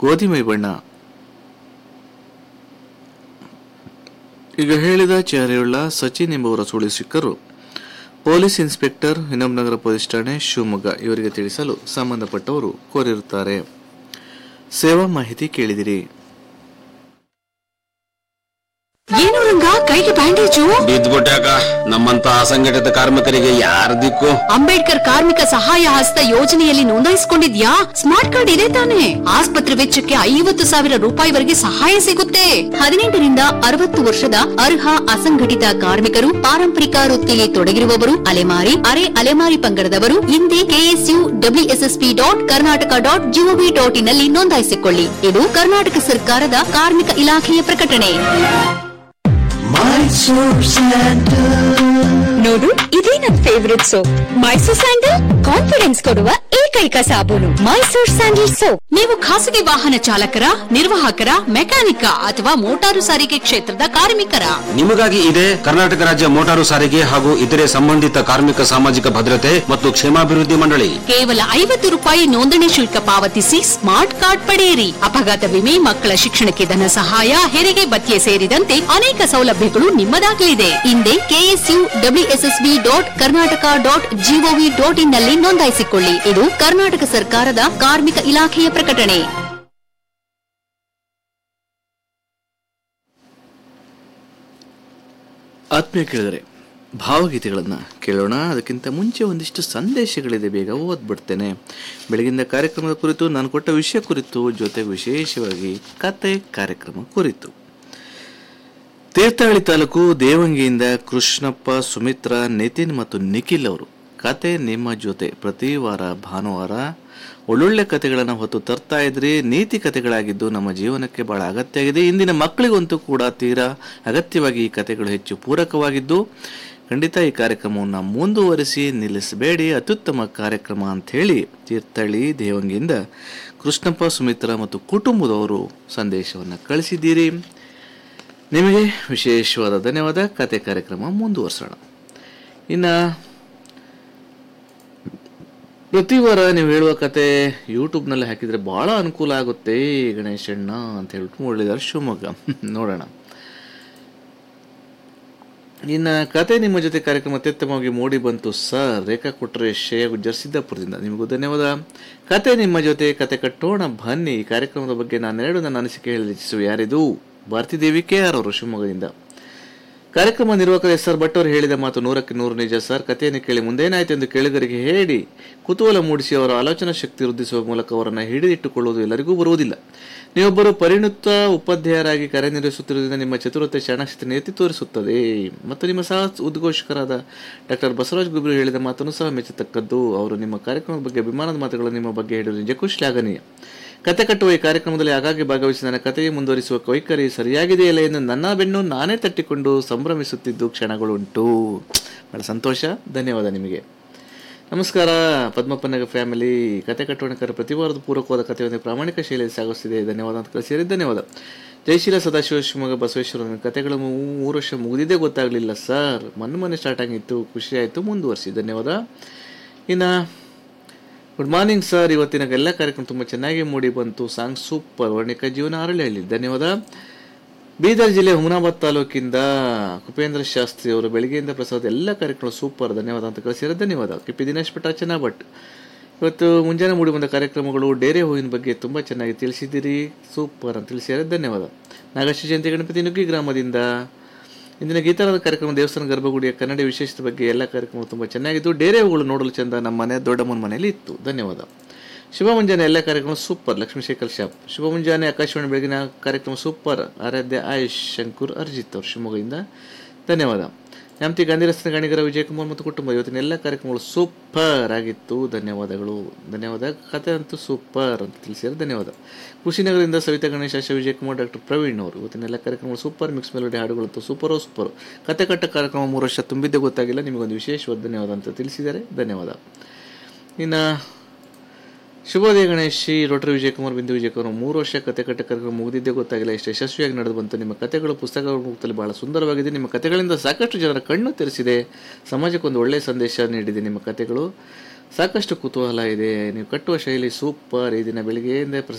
ಗೋಧಿಮೈ ಬಣ್ಣ ಈಗ ಹೇಳಿದ ಚೆಹರೆಯುಳ್ಳ ಸಚಿನ್ ಎಂಬುವರ ಸುಳಿ ಸಿಕ್ಕರು ಪೊಲೀಸ್ ಇನ್ಸ್ಪೆಕ್ಟರ್ ನಗರ ಪೊಲೀಸ್ ಠಾಣೆ ಶಿವಮೊಗ್ಗ ಇವರಿಗೆ ತಿಳಿಸಲು ಸಂಬಂಧಪಟ್ಟವರು ಕೋರಿರುತ್ತಾರೆ ಸೇವಾ ಮಾಹಿತಿ ಕೇಳಿದಿರಿ ಏನು ರಂಗ ಕೈಗೆ ಬ್ಯಾಂಡೇಜು ಬಿದ್ದ್ಬಿಟ್ಟಾಕ ನಮ್ಮಂತ ಅಸಂಘಟಿತ ಕಾರ್ಮಿಕರಿಗೆ ಯಾರ ದಿಕ್ಕು ಅಂಬೇಡ್ಕರ್ ಕಾರ್ಮಿಕ ಸಹಾಯ ಹಸ್ತ ಯೋಜನೆಯಲ್ಲಿ ನೋಂದಾಯಿಸಿಕೊಂಡಿದ್ಯಾ ಸ್ಮಾರ್ಟ್ ಕಾರ್ಡ್ ಇದೆ ತಾನೆ ಆಸ್ಪತ್ರೆ ವೆಚ್ಚಕ್ಕೆ ಐವತ್ತು ಸಾವಿರ ರೂಪಾಯಿವರೆಗೆ ಸಹಾಯ ಸಿಗುತ್ತೆ ಹದಿನೆಂಟರಿಂದ ಅರವತ್ತು ವರ್ಷದ ಅರ್ಹ ಅಸಂಘಟಿತ ಕಾರ್ಮಿಕರು ಪಾರಂಪರಿಕ ವೃತ್ತಿಯಲ್ಲಿ ತೊಡಗಿರುವವರು ಅಲೆಮಾರಿ ಅರೆ ಅಲೆಮಾರಿ ಪಂಗಡದವರು ಹಿಂದೆ KSU WSSP dot Karnataka dot GOV dot in ನಲ್ಲಿ ನೋಂದಾಯಿಸಿಕೊಳ್ಳಿ ಇದು ಕರ್ನಾಟಕ ಸರ್ಕಾರದ ಕಾರ್ಮಿಕ ಇಲಾಖೆಯ ಪ್ರಕಟಣೆ ನೋಡು ಇದೇ ನನ್ favourite soap Mysore sandal confidence ಕೊಡುವ ಏಕೈಕ ಸಾಬೂನು ಮೈಸೂರ್ ಸ್ಯಾಂಡಲ್ ಸೋಪ್ ನೀವು ಖಾಸಗಿ ವಾಹನ ಚಾಲಕರ ನಿರ್ವಾಹಕರ ಮೆಕ್ಯಾನಿಕ ಅಥವಾ ಮೋಟಾರು ಸಾರಿಗೆ ಕ್ಷೇತ್ರದ ಕಾರ್ಮಿಕರ ನಿಮಗಾಗಿ ಇದೆ ಕರ್ನಾಟಕ ರಾಜ್ಯ ಮೋಟಾರು ಸಾರಿಗೆ ಹಾಗೂ ಇತರೆ ಸಂಬಂಧಿತ ಕಾರ್ಮಿಕ ಸಾಮಾಜಿಕ ಭದ್ರತೆ ಮತ್ತು ಕ್ಷೇಮಾಭಿವೃದ್ಧಿ ಮಂಡಳಿ ಕೇವಲ ಐವತ್ತು ರೂಪಾಯಿ ನೋಂದಣಿ ಶುಲ್ಕ ಪಾವತಿಸಿ ಸ್ಮಾರ್ಟ್ ಕಾರ್ಡ್ ಪಡೆಯಿರಿ ಅಪಘಾತ ವಿಮೆ ಮಕ್ಕಳ ಶಿಕ್ಷಣಕ್ಕೆ ಧನ ಸಹಾಯ ಹೆರಿಗೆ ಭತ್ಯೆ ಸೇರಿದಂತೆ ಅನೇಕ ಸೌಲಭ್ಯಗಳು ನಿಮ್ಮದಾಗಲಿದೆ ಹಿಂದೆ KSU WSSB dot Karnataka dot GOV dot in ನಲ್ಲಿ ನೋಂದಾಯಿಸಿಕೊಳ್ಳಿ ಇದು ಕರ್ನಾಟಕ ಸರ್ಕಾರದ ಕಾರ್ಮಿಕ ಇಲಾಖೆಯ ಪ್ರಕಟಣೆ ಆತ್ಮೀಯ ಕೇಳಿದರೆ ಭಾವಗೀತೆಗಳನ್ನು ಕೇಳೋಣ ಅದಕ್ಕಿಂತ ಮುಂಚೆ ಒಂದಿಷ್ಟು ಸಂದೇಶಗಳಿದೆ ಬೇಗ ಓದ್ಬಿಡ್ತೇನೆ ಬೆಳಗಿನ ಕಾರ್ಯಕ್ರಮದ ಕುರಿತು ನಾನು ಕೊಟ್ಟ ವಿಷಯ ಕುರಿತು ಜೊತೆಗೆ ವಿಶೇಷವಾಗಿ ಕತೆ ಕಾರ್ಯಕ್ರಮ ಕುರಿತು ತೀರ್ಥಹಳ್ಳಿ ತಾಲೂಕು ದೇವಂಗಿಯಿಂದ ಕೃಷ್ಣಪ್ಪ ಸುಮಿತ್ರಾ ನಿತಿನ್ ಮತ್ತು ನಿಖಿಲ್ ಅವರು ಕತೆ ನಿಮ್ಮ ಜೊತೆ ಪ್ರತಿ ವಾರ ಭಾನುವಾರ ಒಳ್ಳೊಳ್ಳೆ ಕತೆಗಳನ್ನು ಹೊತ್ತು ತರ್ತಾ ಇದ್ರಿ ನೀತಿ ಕತೆಗಳಾಗಿದ್ದು ನಮ್ಮ ಜೀವನಕ್ಕೆ ಬಹಳ ಅಗತ್ಯ ಆಗಿದೆ ಇಂದಿನ ಮಕ್ಕಳಿಗಂತೂ ಕೂಡ ತೀರಾ ಅಗತ್ಯವಾಗಿ ಈ ಕತೆಗಳು ಹೆಚ್ಚು ಪೂರಕವಾಗಿದ್ದು ಖಂಡಿತ ಈ ಕಾರ್ಯಕ್ರಮವನ್ನು ಮುಂದುವರಿಸಿ ನಿಲ್ಲಿಸಬೇಡಿ ಅತ್ಯುತ್ತಮ ಕಾರ್ಯಕ್ರಮ ಅಂಥೇಳಿ ತೀರ್ಥಹಳ್ಳಿ ದೇವಂಗಿಯಿಂದ ಕೃಷ್ಣಪ್ಪ ಸುಮಿತ್ರಾ ಮತ್ತು ಕುಟುಂಬದವರು ಸಂದೇಶವನ್ನು ಕಳಿಸಿದ್ದೀರಿ ನಿಮಗೆ ವಿಶೇಷವಾದ ಧನ್ಯವಾದ ಕತೆ ಕಾರ್ಯಕ್ರಮ ಮುಂದುವರಿಸೋಣ ಇನ್ನು ಪ್ರತಿ ವಾರ ನೀವು ಹೇಳುವ ಕತೆ ಯೂಟ್ಯೂಬ್ನಲ್ಲಿ ಹಾಕಿದರೆ ಭಾಳ ಅನುಕೂಲ ಆಗುತ್ತೆ ಗಣೇಶಣ್ಣ ಅಂತ ಹೇಳ್ಬಿಟ್ಟು ಹೇಳಿದ್ದಾರೆ ಶಿವಮೊಗ್ಗ ನೋಡೋಣ ಇನ್ನು ಕತೆ ನಿಮ್ಮ ಜೊತೆ ಕಾರ್ಯಕ್ರಮ ಅತ್ಯುತ್ತಮವಾಗಿ ಮೂಡಿ ಬಂತು ಸರ್ ರೇಖಾ ಕೊಟ್ಟರೆ ಶ್ರೇಯ ಗುಜ್ಜರ್ ಸಿದ್ದಾಪುರದಿಂದ ನಿಮಗೂ ಧನ್ಯವಾದ ಕತೆ ನಿಮ್ಮ ಜೊತೆ ಕತೆ ಕಟ್ಟೋಣ ಬನ್ನಿ ಈ ಕಾರ್ಯಕ್ರಮದ ಬಗ್ಗೆ ನಾನೆರಡು ನನ್ನ ಅನಿಸಿಕೆ ಹೇಳಿ ಇಚ್ಛಿಸುವ ಯಾರಿದು ಭಾರತಿ ದೇವಿ ಕೆ ಆರ್ ಅವರು ಶಿವಮೊಗ್ಗದಿಂದ ಕಾರ್ಯಕ್ರಮ ನಿರ್ವಾಹಕ ಎಸ್ ಆರ್ ಭಟ್ ಅವರು ಹೇಳಿದ ಮಾತು ನೂರಕ್ಕೆ ನೂರು ನಿಜ ಸರ್ ಕಥೆಯನ್ನು ಕೇಳಿ ಮುಂದೇನಾಯ್ತು ಎಂದು ಕೇಳಿಗರಿಗೆ ಹೇಳಿ ಕುತೂಹಲ ಮೂಡಿಸಿ ಅವರ ಆಲೋಚನಾ ಶಕ್ತಿ ವೃದ್ಧಿಸುವ ಮೂಲಕ ಅವರನ್ನು ಹಿಡಿದಿಟ್ಟುಕೊಳ್ಳುವುದು ಎಲ್ಲರಿಗೂ ಬರುವುದಿಲ್ಲ ನೀವೊಬ್ಬರು ಪರಿಣುತ್ತ ಉಪಾಧ್ಯಾಯರಾಗಿ ಕಾರ್ಯನಿರ್ವಹಿಸುತ್ತಿರುವುದರಿಂದ ನಿಮ್ಮ ಚತುರತೆ ಚಾಣಾಕ್ಷತೆಯನ್ನು ಎತ್ತಿ ತೋರಿಸುತ್ತದೆ ಮತ್ತು ನಿಮ್ಮ ಸಹ ಉದ್ಘೋಷಕರಾದ ಡಾಕ್ಟರ್ ಬಸವರಾಜ್ ಗುಬ್ರಿ ಹೇಳಿದ ಮಾತನ್ನು ಸಹ ಮೆಚ್ಚತಕ್ಕದ್ದು ಅವರು ನಿಮ್ಮ ಕಾರ್ಯಕ್ರಮದ ಬಗ್ಗೆ ಅಭಿಮಾನದ ಮಾತುಗಳು ನಿಮ್ಮ ಬಗ್ಗೆ ಹೇಳಿದರು ನಿಜಕ್ಕೂ ಶ್ಲಾಘನೀಯ ಕತೆ ಕಟ್ಟುವ ಈ ಕಾರ್ಯಕ್ರಮದಲ್ಲಿ ಆಗಾಗ್ಗೆ ಭಾಗವಹಿಸಿ ನನ್ನ ಕತೆಗೆ ಮುಂದುವರಿಸುವ ಕೈಕರಿ ಸರಿಯಾಗಿದೆಯಲ್ಲ ಎಂದು ನನ್ನ ಬೆನ್ನು ನಾನೇ ತಟ್ಟಿಕೊಂಡು ಸಂಭ್ರಮಿಸುತ್ತಿದ್ದು ಕ್ಷಣಗಳುಂಟು ಬಹಳ ಸಂತೋಷ ಧನ್ಯವಾದ ನಿಮಗೆ ನಮಸ್ಕಾರ ಪದ್ಮಪ್ಪನಗ ಫ್ಯಾಮಿಲಿ ಕತೆ ಕಟ್ಟೋಣಕರ ಪ್ರತಿ ವಾರದ ಪೂರಕವಾದ ಕಥೆಯೊಂದಿಗೆ ಪ್ರಾಮಾಣಿಕ ಶೈಲಿಯಲ್ಲಿ ಸಾಗಿಸ್ತಿದೆ ಧನ್ಯವಾದ ಅಂತ ಕಳಿಸಿರಿ ಧನ್ಯವಾದ ಜಯಶೀಲ ಸದಾಶಿವ ಶಿವಮೊಗ್ಗ ಬಸವೇಶ್ವರ ನನ್ನ ಕತೆಗಳು ಮೂ- ಮೂರು ವರ್ಷ ಮುಗಿದಿದ್ದೇ ಗೊತ್ತಾಗಲಿಲ್ಲ ಸರ್ ಮೊನ್ನೆ ಮೊನ್ನೆ ಸ್ಟಾರ್ಟ್ ಆಗಿತ್ತು ಖುಷಿ ಆಯಿತು ಮುಂದುವರಿಸಿ ಧನ್ಯವಾದ ಇನ್ನು ಗುಡ್ ಮಾರ್ನಿಂಗ್ ಸರ್ ಇವತ್ತಿನ ಎಲ್ಲ ಕಾರ್ಯಕ್ರಮ ತುಂಬ ಚೆನ್ನಾಗಿ ಮೂಡಿ ಬಂತು ಸಾಂಗ್ ಸೂಪರ್ ವರ್ಣಿಕ ಜೀವನ ಅರಳಹಳ್ಳಿ ಧನ್ಯವಾದ ಬೀದರ್ ಜಿಲ್ಲೆ ಹುಮನಾಬಾದ್ ತಾಲೂಕಿಂದ ಕುಪೇಂದ್ರ ಶಾಸ್ತ್ರಿ ಅವರು ಬೆಳಗ್ಗೆಯಿಂದ ಪ್ರಸಾದ ಎಲ್ಲ ಕಾರ್ಯಕ್ರಮ ಸೂಪರ್ ಧನ್ಯವಾದ ಅಂತ ಕಳಿಸಿರೋ ಧನ್ಯವಾದ ಕಿಪಿ ದಿನೇಶ್ ಪಟಾಚನ ಭಟ್ ಇವತ್ತು ಮುಂಜಾನೆ ಮೂಡಿ ಬಂದ ಕಾರ್ಯಕ್ರಮಗಳು ಡೇರೆ ಹೂವಿನ ಬಗ್ಗೆ ತುಂಬ ಚೆನ್ನಾಗಿ ತಿಳಿಸಿದ್ದೀರಿ ಸೂಪರ್ ಅಂತ ತಿಳಿಸಿದ್ದಾರೆ ಧನ್ಯವಾದ ನಾಗಶ್ರೀ ಜಯಂತಿ ಗಣಪತಿ ನುಗ್ಗಿ ಗ್ರಾಮದಿಂದ ಇಂದಿನ ಗೀತಾರದ ಕಾರ್ಯಕ್ರಮ ದೇವಸ್ಥಾನ ಗರ್ಭಗುಡಿಯ ಕನ್ನಡ ವಿಶೇಷತೆ ಬಗ್ಗೆ ಎಲ್ಲ ಕಾರ್ಯಕ್ರಮಗಳು ತುಂಬ ಚೆನ್ನಾಗಿದ್ದು ಡೇರೆ ಹೂಗಳು ನೋಡಲು ಚಂದ ನಮ್ಮ ಮನೆ ದೊಡ್ಡಮ್ಮನ ಮನೆಯಲ್ಲಿ ಇತ್ತು ಧನ್ಯವಾದ ಶುಭ ಮುಂಜಾನೆ ಎಲ್ಲ ಕಾರ್ಯಕ್ರಮ ಸೂಪರ್ ಲಕ್ಷ್ಮೀಶೇಖರ್ ಶಾಪ್ ಶುಭ ಮುಂಜಾನೆ ಆಕಾಶವಾಣಿ ಬೆಳಗಿನ ಕಾರ್ಯಕ್ರಮ ಸೂಪರ್ ಆರಾಧ್ಯ ಆಯುಷ್ ಶಂಕರ್ ಅರ್ಜಿತ್ ಅವರು ಶಿವಮೊಗ್ಗದಿಂದ ಧನ್ಯವಾದ ನ್ಯಾಮತಿ ಗಾಂಧಿ ರಸ್ತೆ ಗಾಣಿಗರ ವಿಜಯಕುಮಾರ್ ಮತ್ತು ಕುಟುಂಬ ಇವತ್ತಿನ ಎಲ್ಲ ಕಾರ್ಯಕ್ರಮಗಳು ಸೂಪರ್ ಆಗಿತ್ತು ಧನ್ಯವಾದಗಳು ಧನ್ಯವಾದ ಕತೆ ಅಂತೂ ಸೂಪರ್ ಅಂತ ತಿಳಿಸಿದ್ದಾರೆ ಧನ್ಯವಾದ ಕೃಷಿನಗರದಿಂದ ಸವಿತಾ ಗಣೇಶ ಆಶಾ ವಿಜಯಕುಮಾರ್ ಡಾಕ್ಟರ್ ಪ್ರವೀಣ್ ಅವರು ಇವತ್ತಿನ ಎಲ್ಲ ಕಾರ್ಯಕ್ರಮಗಳು ಸೂಪರ್ ಮಿಕ್ಸ್ ಮೆಲೋಡಿ ಹಾಡುಗಳಂತೂ ಸೂಪರೋ ಸೂಪರ್ ಕತೆ ಕಟ್ಟ ಕಾರ್ಯಕ್ರಮ ಮೂರು ವರ್ಷ ತುಂಬಿದ್ದೇ ಗೊತ್ತಾಗಿಲ್ಲ ನಿಮಗೊಂದು ವಿಶೇಷವಾದ ಧನ್ಯವಾದ ಅಂತ ತಿಳಿಸಿದ್ದಾರೆ ಧನ್ಯವಾದ ಇನ್ನು ಶುಭೋದಯ ಗಣೇಶಿ ರೋಟರಿ ವಿಜಯಕುಮಾರ್ ಬಿಂದು ವಿಜಯಕುಮಾರ್ ಮೂರು ವರ್ಷ ಕತೆ ಕಟ್ಟ ಕಾರ್ಯಕ್ರಮ ಮುಗಿದಿದ್ದೇ ಗೊತ್ತಾಗಿಲ್ಲ ಎಷ್ಟು ಯಶಸ್ವಿಯಾಗಿ ನಡೆದು ಬಂತು ನಿಮ್ಮ ಕತೆಗಳು ಪುಸ್ತಕಗಳ ರೂಪದಲ್ಲಿ ಬಹಳ ಸುಂದರವಾಗಿದೆ ನಿಮ್ಮ ಕತೆಗಳಿಂದ ಸಾಕಷ್ಟು ಜನರ ಕಣ್ಣು ತೆರೆಸಿದೆ ಸಮಾಜಕ್ಕೊಂದು ಒಳ್ಳೆಯ ಸಂದೇಶ ನೀಡಿದೆ ನಿಮ್ಮ ಕತೆಗಳು ಸಾಕಷ್ಟು ಕುತೂಹಲ ಇದೆ ನೀವು ಕಟ್ಟುವ ಶೈಲಿ ಸೂಪರ್ ಈ ದಿನ ಬೆಳಿಗ್ಗೆಯಿಂದ